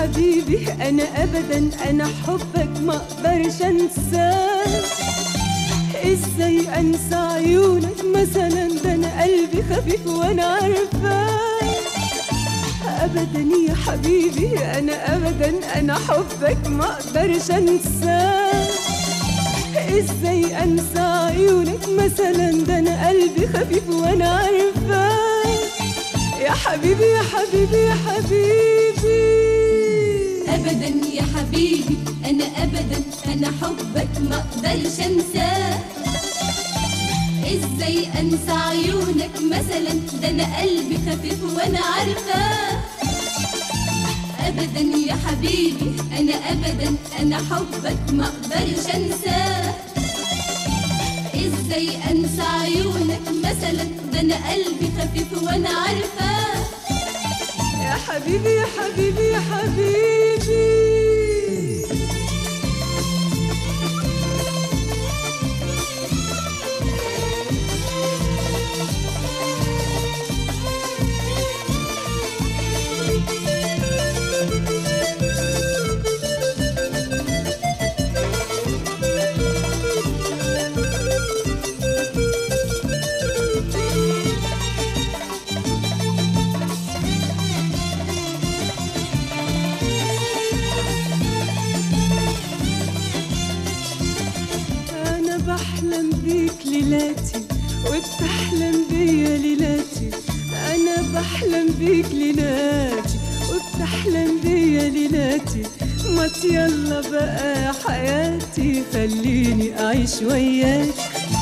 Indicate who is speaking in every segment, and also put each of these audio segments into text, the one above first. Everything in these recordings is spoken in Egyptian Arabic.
Speaker 1: حبيبي انا ابدا انا حبك ما اقدرش انساه ازاي انسى عيونك مثلا ده انا قلبي خفيف وانا عارفاه ابدا يا حبيبي انا ابدا انا حبك ما اقدرش انساه ازاي انسى عيونك مثلا ده انا قلبي خفيف وانا عارفاه يا حبيبي يا حبيبي يا حبيبي
Speaker 2: ابدا يا حبيبي انا ابدا انا حبك ما اقدرش انساه ازاي انسى عيونك مثلا ده انا قلبي خفيف وانا عارفاه ابدا يا حبيبي انا ابدا انا حبك ما اقدرش انساه ازاي انسى عيونك مثلا ده انا قلبي خفيف وانا عارفاه
Speaker 1: يا حبيبي يا حبيبي يا حبيبي أنا بحلم بيك ليلاتي وبتحلم بيا ليلاتي أنا بحلم بيك ليلاتي وبتحلم بيا ليلاتي ما يلا بقى يا حياتي خليني أعيش وياك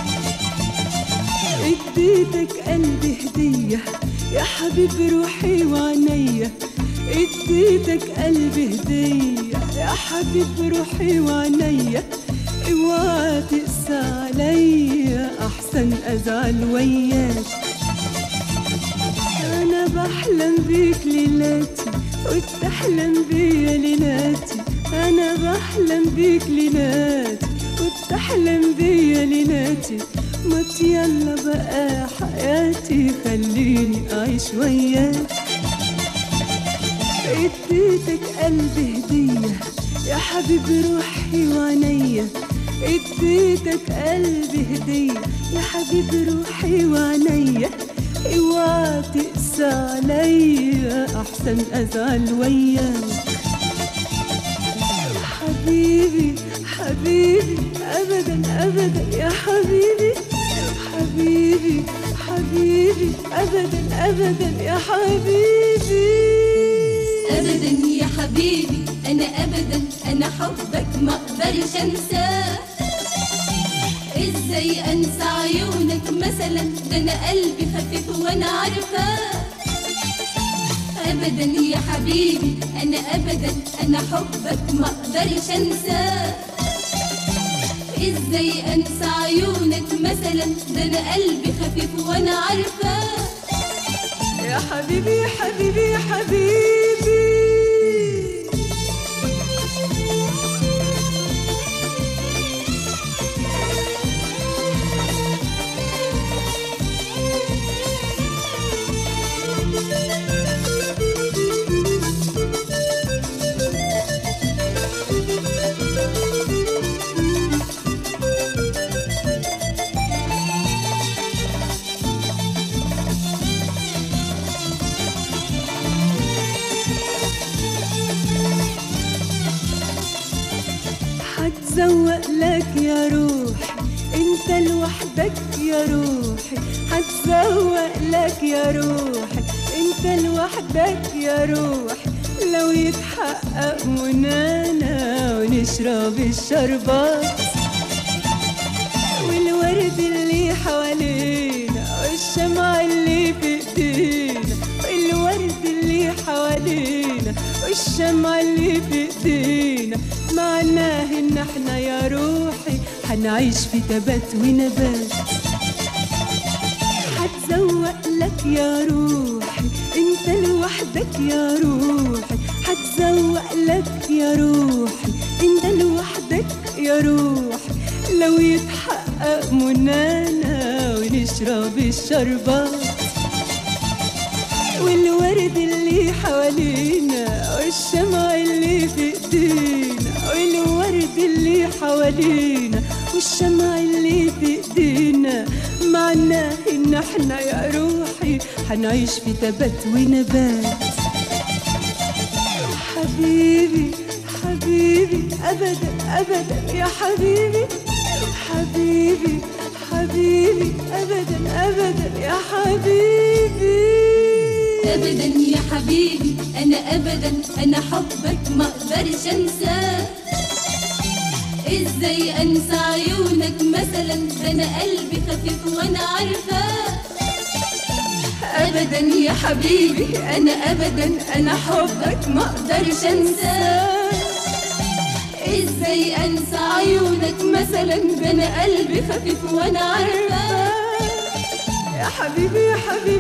Speaker 1: اديتك قلبي هدية يا حبيب روحي وعينيا اديتك قلبي هدية يا حبيب روحي وعينيا اوعى تقسى عليا احسن ازعل وياك انا بحلم بيك ليلاتي وبتحلم بيا ليلاتي انا بحلم بيك ليلاتي وبتحلم بيا ليلاتي ما يلا بقى يا حياتي خليني اعيش وياك اديتك قلبي هدية يا حبيب روحي وعينيا اديتك قلبي هدية يا حبيب روحي وعينيا اوعى تقسى عليا احسن ازعل وياك حبيبي حبيبي ابدا ابدا يا حبيبي حبيبي حبيبي ابدا ابدا يا حبيبي
Speaker 2: ابدا يا حبيبي انا ابدا انا حبك ما اقدرش انساه ازاي انسى عيونك مثلا ده انا قلبي خفيف وانا عارفاه ابدا يا حبيبي انا ابدا انا حبك ما اقدرش انساه ازاي انسى عيونك مثلا ده انا قلبي خفيف وانا عارفاه
Speaker 1: يا حبيبي يا حبيبي يا حبيبي هتزوق لك يا روحي انت لوحدك يا روحي هتزوق لك يا روحي انت لوحدك يا روحي لو يتحقق منانا ونشرب الشربات والورد اللي حوالينا والشمع اللي في ايدينا الورد اللي حوالينا والشمع اللي في ايدينا معناه ان احنا يا روحي هنعيش في تبات ونبات هتزوق لك يا روحي انت لوحدك يا روحي هتزوق لك يا روحي انت لوحدك يا روحي لو يتحقق منانا ونشرب الشربات والورد اللي اللي حوالينا والشمع اللي في ايدينا والورد اللي حوالينا والشمع اللي في ايدينا معناه ان احنا يا روحي حنعيش في تبات ونبات حبيبي حبيبي ابدا ابدا يا حبيبي حبيبي حبيبي ابدا ابدا يا حبيبي
Speaker 2: ابدا يا حبيبي انا ابدا انا حبك ما اقدرش انساه ازاي انسى عيونك مثلا ده انا قلبي خفيف وانا عارفاه ابدا يا حبيبي انا ابدا انا حبك ما اقدرش انساه ازاي انسى عيونك مثلا ده انا قلبي خفيف وانا عارفاه
Speaker 1: يا حبيبي يا حبيبي